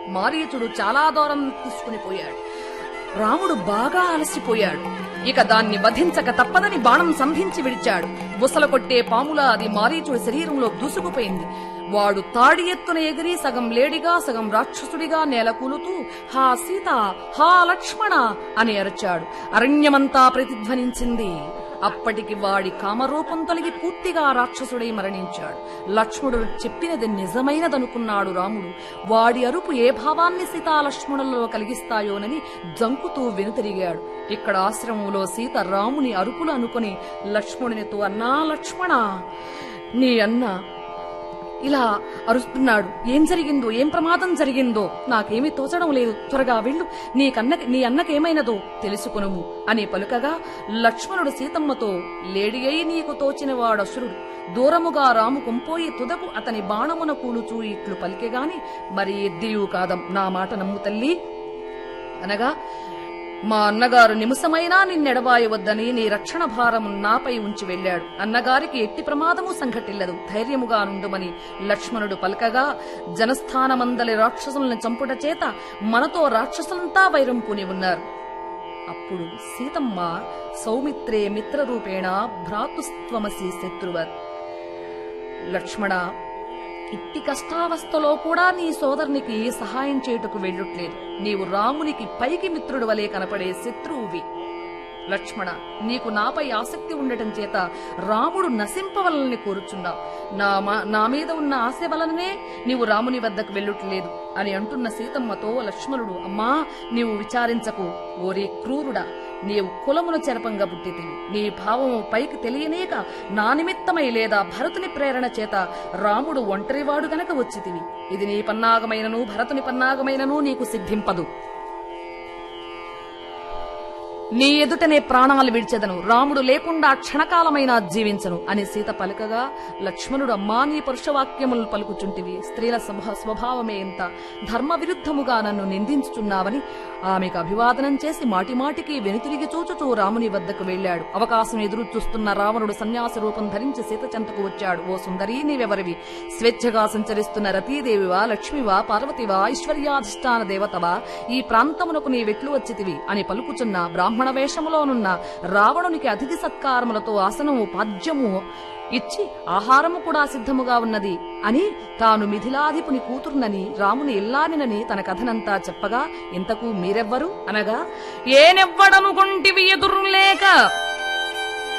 మారీచుడు చాలా దూరం తీసుకుని పోయాడు రాముడు బాగా అలసిపోయాడు ఇక దాన్ని వధించక తప్పదని బాణం సంధించి విడిచాడు బుసల కొట్టే పాములా అది మారీచుడి శరీరంలో దూసుకుపోయింది వాడు తాడి ఎత్తున ఎగిరి సగం లేడిగా సగం రాక్షసుడిగా నేల కూలుతూ హా సీత హా లక్ష్మణ అని అరచాడు అరణ్యమంతా ప్రతిధ్వనించింది అప్పటికి వాడి కామరూపం తొలగి పూర్తిగా రాక్షసుడై మరణించాడు లక్ష్మణుడు చెప్పినది నిజమైనదనుకున్నాడు రాముడు వాడి అరుపు ఏ భావాన్ని సీతా లక్ష్మణులలో కలిగిస్తాయోనని జంకుతూ వెనుతిరిగాడు ఇక్కడ ఆశ్రమంలో సీత రాముని అరుపులు అనుకుని లక్ష్మణునితో అన్నా లక్ష్మణ నీ అన్న ఇలా అరుస్తున్నాడు ఏం జరిగిందో ఏం ప్రమాదం జరిగిందో నాకేమీ తోచడం లేదు త్వరగా వెళ్ళు నీ కన్న నీ అన్నకేమైనదో తెలుసుకునుము అని పలుకగా లక్ష్మణుడు సీతమ్మతో లేడి అయి నీకు తోచిన వాడసురుడు దూరముగా రాము కొంపోయి తుదపు అతని బాణమున కూలుచూ ఇట్లు పలికెగాని మరి ఎద్దియు కాదం నా మాట నమ్ము తల్లి అనగా మా అన్నగారు నిమిషమైనా నిన్నెడబాయవద్దని నీ రక్షణ భారము నాపై ఉంచి వెళ్ళాడు అన్నగారికి ఎట్టి ప్రమాదము సంఘటిల్లదు ధైర్యముగా నుండుమని లక్ష్మణుడు పలకగా జనస్థానమందలి రాక్షసులను చంపుట చేత మనతో రాక్షసులంతా వైరం పూని ఉన్నారు అప్పుడు సీతమ్మ సౌమిత్రే మిత్రరూపేణ భ్రాతుస్త్వమసి శత్రువత్ లక్ష్మణ ఇట్టి కష్టావస్థలో కూడా నీ సోదరునికి సహాయం చేయుటకు వెళ్ళుట్లేదు నీవు రామునికి పైకి మిత్రుడు వలె కనపడే శత్రువువి లక్ష్మణ నీకు నాపై ఆసక్తి ఉండటం చేత రాముడు నశింపవలనని కోరుచున్నావు నా మా- నా మీద ఉన్న ఆశ వలననే నీవు రాముని వద్దకు వెళ్ళుట్లేదు అని అంటున్న సీతమ్మతో లక్ష్మణుడు అమ్మా నీవు విచారించకు ఓరే క్రూరుడా నీవు కులమును చెరపంగా పుట్టితివి నీ భావము పైకి తెలియనేక నా నిమిత్తమై లేదా భరతుని ప్రేరణ చేత రాముడు ఒంటరివాడు గనక వచ్చితివి ఇది నీ పన్నాగమైనను భరతుని పన్నాగమైనను నీకు సిద్ధింపదు నీ ఎదుటనే ప్రాణాలు విడిచెదను రాముడు లేకుండా క్షణకాలమైనా జీవించను అని సీత పలుకగా లక్ష్మణుడు అమ్మా నీ పరుషవాక్యములు పలుకుచుంటివి స్త్రీల స్వభా- స్వభావమే ఎంత ధర్మ విరుద్ధముగా నన్ను నిందించుచున్నావని ఆమెకు అభివాదనం చేసి మాటిమాటికి వెనుతిరిగి చూచుచూ రాముని వద్దకు వెళ్ళాడు అవకాశం ఎదురు చూస్తున్న రావణుడు సన్యాస రూపం ధరించి సీత చెంతకు వచ్చాడు ఓ సుందరీ నీవెవరివి స్వేచ్ఛగా సంచరిస్తున్న రతీదేవివా లక్ష్మివా పార్వతివా ఐశ్వర్యాధిష్టాన దేవతవా ఈ ప్రాంతమునకు నీ వెట్లు వచ్చితివి అని పలుకుచున్న బ్రాహ్మణ వేషములోనున్న రావణునికి అతిథి సత్కారములతో ఆసనము పాద్యము ఇచ్చి ఆహారము కూడా సిద్ధముగా ఉన్నది అని తాను మిథిలాధిపుని కూతురునని రాముని ఇల్లానినని తన కథనంతా చెప్పగా ఇంతకు మీరెవ్వరు అనగా ఏనెవ్వడనుకుంటివి ఎదురులేక